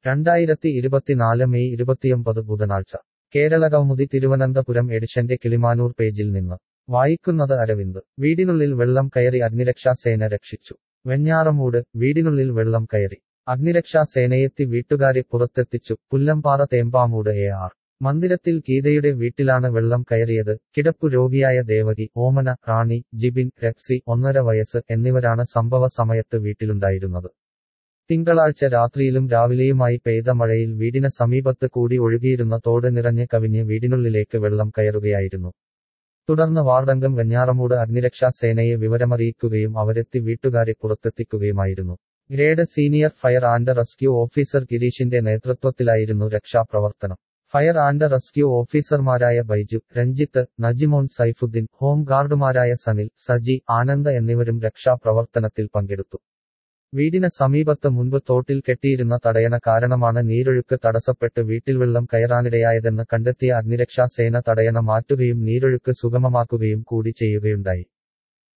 രണ്ടായിരത്തി ഇരുപത്തിനാല് മെയ് ഇരുപത്തിയൊമ്പത് ബുധനാഴ്ച കേരളകൗമുദി തിരുവനന്തപുരം എഡിഷന്റെ കിളിമാനൂർ പേജിൽ നിന്ന് വായിക്കുന്നത് അരവിന്ദ് വീടിനുള്ളിൽ വെള്ളം കയറി അഗ്നിരക്ഷാസേന രക്ഷിച്ചു വെഞ്ഞാറമൂട് വീടിനുള്ളിൽ വെള്ളം കയറി അഗ്നിരക്ഷാസേനയെത്തി വീട്ടുകാരെ പുറത്തെത്തിച്ചു പുല്ലമ്പാറ തേമ്പാമൂട് എ ആർ മന്ദിരത്തിൽ ഗീതയുടെ വീട്ടിലാണ് വെള്ളം കയറിയത് കിടപ്പു രോഗിയായ ദേവകി ഓമന റാണി ജിബിൻ രക്സി ഒന്നര വയസ്സ് എന്നിവരാണ് സംഭവ സമയത്ത് വീട്ടിലുണ്ടായിരുന്നത് തിങ്കളാഴ്ച രാത്രിയിലും രാവിലെയുമായി പെയ്ത മഴയിൽ വീടിന് സമീപത്ത് കൂടി ഒഴുകിയിരുന്ന തോട് നിറഞ്ഞ് കവിഞ്ഞ് വീടിനുള്ളിലേക്ക് വെള്ളം കയറുകയായിരുന്നു തുടർന്ന് വാർഡംഗം വെഞ്ഞാറമൂട് അഗ്നിരക്ഷാ സേനയെ വിവരമറിയിക്കുകയും അവരെത്തി വീട്ടുകാരെ പുറത്തെത്തിക്കുകയുമായിരുന്നു grade senior fire and rescue officer ഗിരീഷിന്റെ നേതൃത്വത്തിലായിരുന്നു രക്ഷാപ്രവർത്തനം ഫയർ ആൻഡ് റെസ്ക്യൂ ഓഫീസർമാരായ ബൈജു രഞ്ജിത്ത് നജിമോൻ സൈഫുദ്ദീൻ ഹോം ഗാർഡുമാരായ സനിൽ സജി ആനന്ദ എന്നിവരും രക്ഷാപ്രവർത്തനത്തിൽ പങ്കെടുത്തു വീടിന് സമീപത്ത് മുൻപ് തോട്ടിൽ കെട്ടിയിരുന്ന തടയണ കാരണമാണ് നീരൊഴുക്ക് തടസ്സപ്പെട്ട് വീട്ടിൽ വെള്ളം കയറാനിടയായതെന്ന് കണ്ടെത്തിയ അഗ്നിരക്ഷാ സേന തടയണ മാറ്റുകയും നീരൊഴുക്ക് സുഗമമാക്കുകയും കൂടി ചെയ്യുകയുണ്ടായി